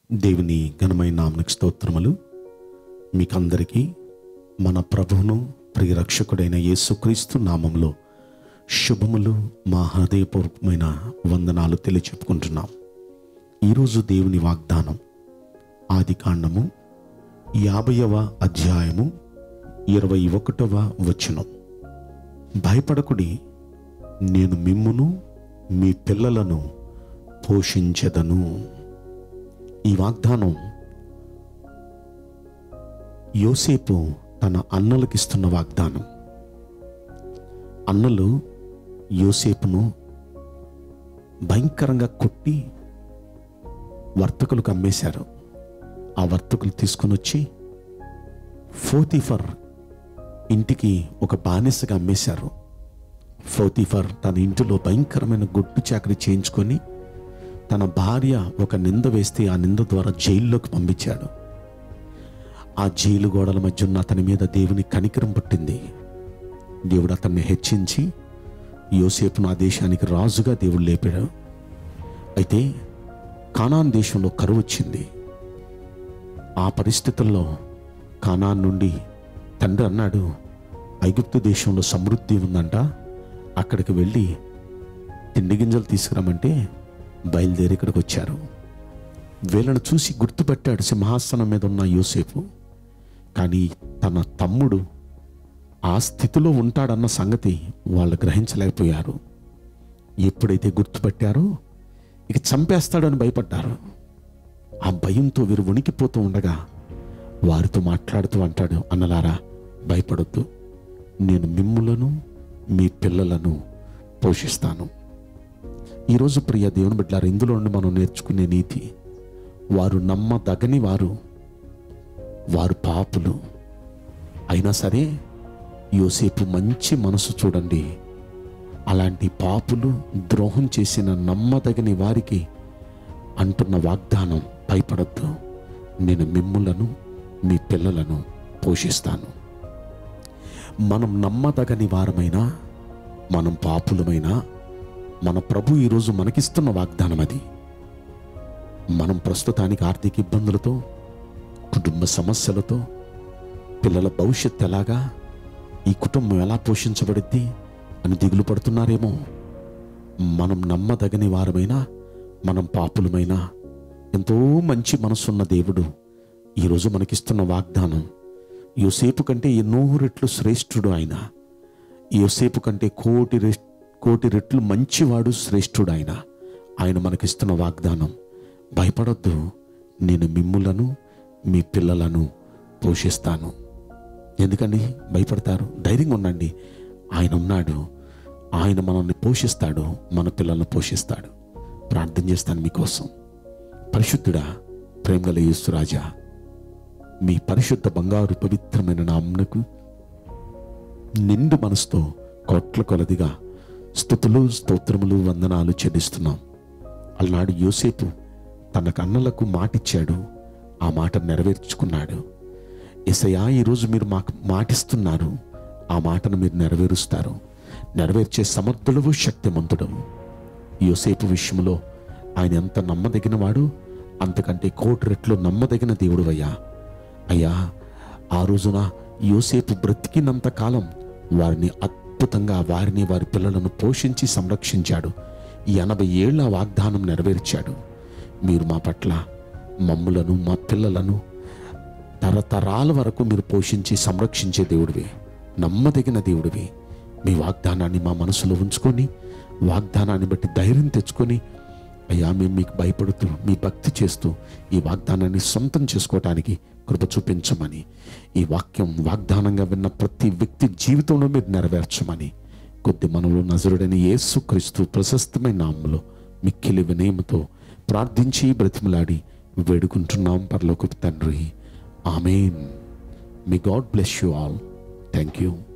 దేవుని ఘనమైన నామనికి స్తోత్రములు మీకందరికీ మన ప్రభువును ప్రియరక్షకుడైన యేసుక్రీస్తు నామంలో శుభములు మా హృదయపూర్వకమైన వందనాలు తెలియచెప్పుకుంటున్నాం ఈరోజు దేవుని వాగ్దానం ఆది కాండము యాభైవ అధ్యాయము ఇరవై ఒకటవ వచనం భయపడకుడి నేను మిమ్మును మీ పిల్లలను పోషించెదను ఈ వాగ్దానం యోసేపు తన అన్నలకిస్తున్న వాగ్దానం అన్నలు యోసేపును భయంకరంగా కొట్టి వర్తకులకు అమ్మేశారు ఆ వర్తకులు తీసుకొని వచ్చి ఫోతిఫర్ ఇంటికి ఒక బానిసగా అమ్మేశారు ఫోతిఫర్ తన ఇంటిలో భయంకరమైన గుట్టు చాకరీ చేయించుకొని తన భార్య ఒక నింద వేస్తే ఆ నింద ద్వారా జైల్లోకి పంపించాడు ఆ జైలు గోడల మధ్య ఉన్న అతని మీద దేవుని కనికరం పుట్టింది దేవుడు అతన్ని హెచ్చించి యోసేపును ఆ దేశానికి రాజుగా దేవుడు లేపాడు అయితే కానాన్ దేశంలో కరువు వచ్చింది ఆ పరిస్థితుల్లో కానాన్ నుండి తండ్రి అన్నాడు ఐగుప్తు దేశంలో సమృద్ధి ఉందంట అక్కడికి వెళ్ళి తిండి గింజలు తీసుకురమ్మంటే బయలుదేరి ఇక్కడికి వచ్చారు వీళ్ళను చూసి గుర్తుపట్టాడు సింహాసనం మీద ఉన్న యోసేపు కానీ తన తమ్ముడు ఆ స్థితిలో ఉంటాడన్న సంగతి వాళ్ళు గ్రహించలేకపోయారు ఎప్పుడైతే గుర్తుపట్టారో ఇక చంపేస్తాడని భయపడ్డారు ఆ భయంతో వీరు వణికిపోతూ ఉండగా వారితో మాట్లాడుతూ అంటాడు అన్నలారా భయపడొద్దు నేను మిమ్ములను మీ పిల్లలను పోషిస్తాను ఈరోజు ప్రియ దేవుని బిడ్డలారు ఇందులో నుండి మనం నేర్చుకునే నీతి వారు నమ్మదగని వారు వారు పాపులు అయినా సరే యోసేపు మంచి మనసు చూడండి అలాంటి పాపులు ద్రోహం చేసిన నమ్మదగని వారికి అంటున్న వాగ్దానం భయపడద్దు నేను మిమ్ములను మీ పిల్లలను పోషిస్తాను మనం నమ్మదగని వారమైనా మనం పాపులమైనా మన ప్రభు ఈరోజు మనకిస్తున్న వాగ్దానం అది మనం ప్రస్తుతానికి ఆర్థిక ఇబ్బందులతో కుటుంబ సమస్యలతో పిల్లల భవిష్యత్తు ఎలాగా ఈ కుటుంబం ఎలా పోషించబడిద్ది అని దిగులు పడుతున్నారేమో మనం నమ్మదగని వారమైనా మనం పాపులమైనా ఎంతో మంచి మనసున్న దేవుడు ఈరోజు మనకిస్తున్న వాగ్దానం యోసేపు కంటే ఎన్నో రెట్లు శ్రేష్ఠుడు ఆయన యోసేపు కంటే కోటి రె- కోటి రెట్లు మంచివాడు శ్రేష్ఠుడు ఆయన ఆయన మనకిస్తున్న వాగ్దానం భయపడొద్దు నేను మిమ్ములను మీ పిల్లలను పోషిస్తాను ఎందుకండి భయపడతారు ధైర్యంగా ఉండండి ఆయన ఉన్నాడు ఆయన మనల్ని పోషిస్తాడు మన పిల్లల్ని పోషిస్తాడు ప్రార్థన చేస్తాను మీకోసం పరిశుద్ధుడా ప్రేమగల యేసురాజా మీ పరిశుద్ధ బంగారు పవిత్రమైన నామ్నకు నిండు మనసుతో కోట్ల కొలదిగా స్థుతులు స్తోత్రములు వందనాలు చెల్లిస్తున్నాం అలనాడు యోసేపు తన కన్నలకు మాటిచ్చాడు ఆ మాట నెరవేర్చుకున్నాడు ఎసయా ఈరోజు మీరు మాకు మాటిస్తున్నారు ఆ మాటను మీరు నెరవేరుస్తారు నెరవేర్చే సమర్థుడవు శక్తిమంతుడవు యోసేపు విషయంలో ఆయన ఎంత నమ్మదగిన వాడు అంతకంటే కోటి రెట్లు నమ్మదగిన దేవుడు అయ్యా అయ్యా ఆ రోజున యోసేపు బ్రతికినంత కాలం వారిని అద్భుతంగా వారిని వారి పిల్లలను పోషించి సంరక్షించాడు ఈ ఎనభై ఏళ్ళ వాగ్దానం నెరవేర్చాడు మీరు మా పట్ల మమ్ములను మా పిల్లలను తరతరాల వరకు మీరు పోషించి సంరక్షించే దేవుడివి నమ్మదగిన దేవుడివి మీ వాగ్దానాన్ని మా మనసులో ఉంచుకొని వాగ్దానాన్ని బట్టి ధైర్యం తెచ్చుకొని అయ్యా మేము మీకు భయపడుతూ మీ భక్తి చేస్తూ ఈ వాగ్దానాన్ని సొంతం చేసుకోవటానికి కృప చూపించమని ఈ వాక్యం వాగ్దానంగా విన్న ప్రతి వ్యక్తి జీవితంలో మీరు నెరవేర్చమని కొద్ది మనలో నజరుడైన యేసుక్రీస్తు ప్రశస్తమైన నామములో మిక్కిలి వినయముతో ప్రార్థించి బ్రతిమలాడి వేడుకుంటున్నాం పరలోకి తండ్రి ఆమెన్ మీ God bless you all thank you